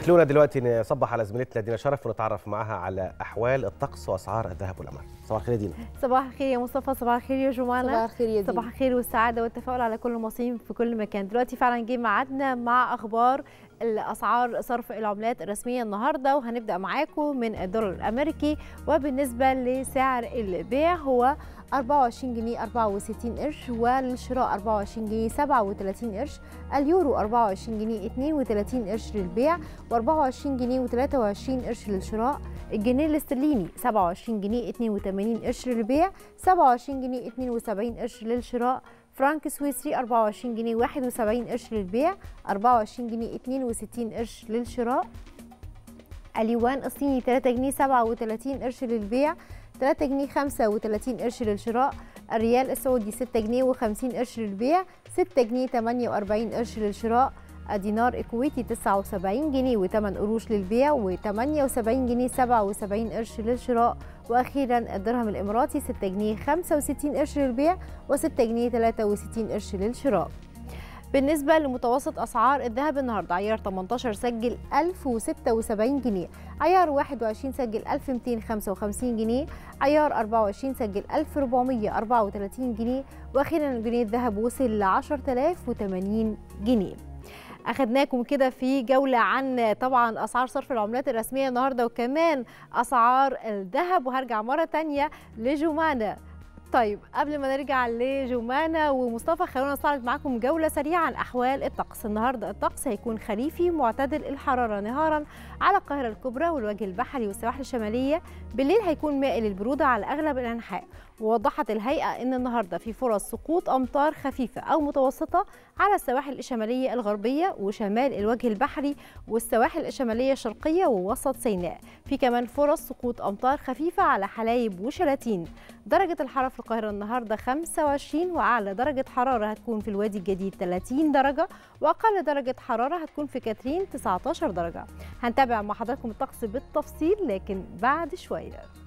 خلونا دلوقتي نصبح على زميلتنا دينا شرف ونتعرف معها على احوال الطقس واسعار الذهب والقمر صباح الخير يا دينا صباح الخير يا مصطفى صباح الخير يا جمانة صباح الخير يا دينا صباح الخير والسعادة والتفاؤل على كل المصريين في كل مكان دلوقتي فعلا جه ميعادنا مع أخبار الأسعار صرف العملات الرسمية النهاردة وهنبدأ معاكم من الدولار الأمريكي وبالنسبة لسعر البيع هو 24 جنيه 64 قرش وللشراء 24 جنيه 37 قرش اليورو 24 جنيه 32 قرش للبيع و24 جنيه و23 قرش للشراء الجنيه الاسترليني 27 جنيه 82 قرش للبيع 27 جنيه 72 قرش للشراء فرانك سويسري 24 جنيه 71 قرش للبيع 24 جنيه 62 قرش للشراء اليوان الصيني 3 جنيه 37 قرش للبيع 3 جنيه 35 قرش للشراء الريال السعودي 6 جنيه و50 قرش للبيع 6 جنيه 48 قرش للشراء الدينار الكويتي 79 جنيه و8 قروش للبيع و78 جنيه 77 قرش للشراء واخيرا الدرهم الاماراتي 6 جنيه 65 قرش للبيع و6 جنيه 63 قرش للشراء بالنسبة لمتوسط أسعار الذهب النهاردة عيار 18 سجل 1076 جنيه عيار 21 سجل 1255 جنيه عيار 24 سجل 1434 جنيه وأخيرا جنيه الذهب وصل ل 10080 جنيه اخدناكم كده في جوله عن طبعا اسعار صرف العملات الرسميه النهارده وكمان اسعار الذهب وهرجع مره تانية لجمانه طيب قبل ما نرجع لجمانة ومصطفى خلونا نستعرض معاكم جولة سريعة عن أحوال الطقس النهاردة الطقس هيكون خريفي معتدل الحرارة نهارا على القاهرة الكبرى والوجه البحري والسواحل الشمالية بالليل هيكون مائل البرودة على أغلب الأنحاء ووضحت الهيئة أن النهاردة في فرص سقوط أمطار خفيفة أو متوسطة على السواحل الشمالية الغربية وشمال الوجه البحري والسواحل الشمالية الشرقية ووسط سيناء في كمان فرص سقوط أمطار خفيفة على حلايب وشلاتين درجة الحرارة في القاهرة النهاردة 25 وأعلى درجة حرارة هتكون في الوادي الجديد 30 درجة وأقل درجة حرارة هتكون في كاترين 19 درجة هنتابع مع حضراتكم الطقس بالتفصيل لكن بعد شوية